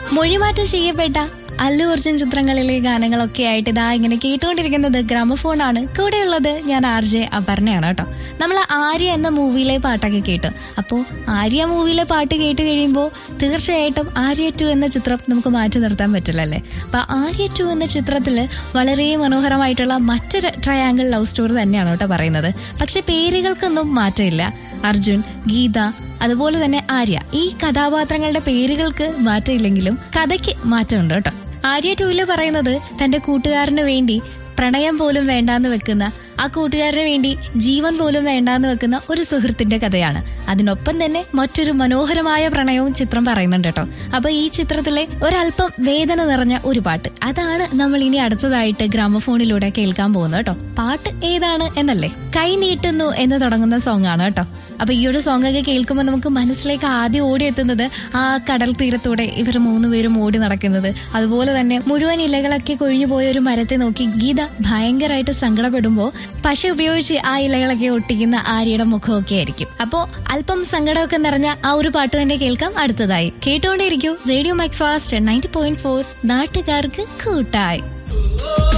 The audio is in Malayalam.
മൊഴിമാറ്റം ചെയ്യപ്പെട്ട അല്ലു അർജുൻ ചിത്രങ്ങളിലെ ഗാനങ്ങളൊക്കെ ആയിട്ട് ഇതാ ഇങ്ങനെ കേട്ടുകൊണ്ടിരിക്കുന്നത് ഗ്രാമഫോൺ ആണ് കൂടെയുള്ളത് ഞാൻ ആർ ജെ അപർണയാണ് കേട്ടോ നമ്മൾ ആര്യ എന്ന മൂവിയിലെ പാട്ടൊക്കെ കേട്ടു അപ്പോൾ ആര്യ മൂവിയിലെ പാട്ട് കേട്ട് കഴിയുമ്പോൾ തീർച്ചയായിട്ടും ആര്യ ടു എന്ന ചിത്രം നമുക്ക് മാറ്റി നിർത്താൻ പറ്റില്ലല്ലേ അപ്പൊ ആര്യ ടു എന്ന ചിത്രത്തില് വളരെ മനോഹരമായിട്ടുള്ള മറ്റൊരു ട്രയാങ്കിൾ ലവ് സ്റ്റോറി തന്നെയാണ് കേട്ടോ പറയുന്നത് പക്ഷെ പേരുകൾക്കൊന്നും മാറ്റമില്ല അർജുൻ ഗീത അതുപോലെ തന്നെ ആര്യ ഈ കഥാപാത്രങ്ങളുടെ പേരുകൾക്ക് മാറ്റമില്ലെങ്കിലും കഥയ്ക്ക് മാറ്റമുണ്ട് കേട്ടോ ആര്യ ടൂല് പറയുന്നത് തന്റെ കൂട്ടുകാരന് വേണ്ടി പ്രണയം പോലും വേണ്ടാന്ന് വെക്കുന്ന ആ കൂട്ടുകാരന് വേണ്ടി ജീവൻ പോലും വേണ്ടാന്ന് വെക്കുന്ന ഒരു സുഹൃത്തിന്റെ കഥയാണ് അതിനൊപ്പം തന്നെ മറ്റൊരു മനോഹരമായ പ്രണയവും ചിത്രം പറയുന്നുണ്ട് കേട്ടോ അപ്പൊ ഈ ചിത്രത്തിലെ ഒരല്പം വേദന നിറഞ്ഞ ഒരു പാട്ട് അതാണ് നമ്മൾ ഇനി അടുത്തതായിട്ട് ഗ്രാമഫോണിലൂടെ കേൾക്കാൻ പോകുന്നത് കേട്ടോ പാട്ട് ഏതാണ് എന്നല്ലേ കൈ നീട്ടുന്നു എന്ന് തുടങ്ങുന്ന സോങ് ആണ് കേട്ടോ അപ്പൊ ഈ ഒരു സോങ് ഒക്കെ കേൾക്കുമ്പോൾ നമുക്ക് മനസ്സിലേക്ക് ആദ്യം ഓടിയെത്തുന്നത് ആ കടൽ തീരത്തൂടെ ഇവർ മൂന്നുപേരും ഓടി നടക്കുന്നത് അതുപോലെ തന്നെ മുഴുവൻ ഇലകളൊക്കെ കൊഴിഞ്ഞു പോയ ഒരു മരത്തെ നോക്കി ഗീത ഭയങ്കരമായിട്ട് സങ്കടപ്പെടുമ്പോ പശ ഉപയോഗിച്ച് ആ ഇലകളൊക്കെ ഒട്ടിക്കുന്ന ആര്യയുടെ മുഖമൊക്കെ ആയിരിക്കും അപ്പോ അല്പം സങ്കടമൊക്കെ നിറഞ്ഞ ആ ഒരു പാട്ട് തന്നെ കേൾക്കാം അടുത്തതായി കേട്ടോണ്ടേയിരിക്കും radio mike fast ninety point four നാട്ടുകാർക്ക് കൂട്ടായി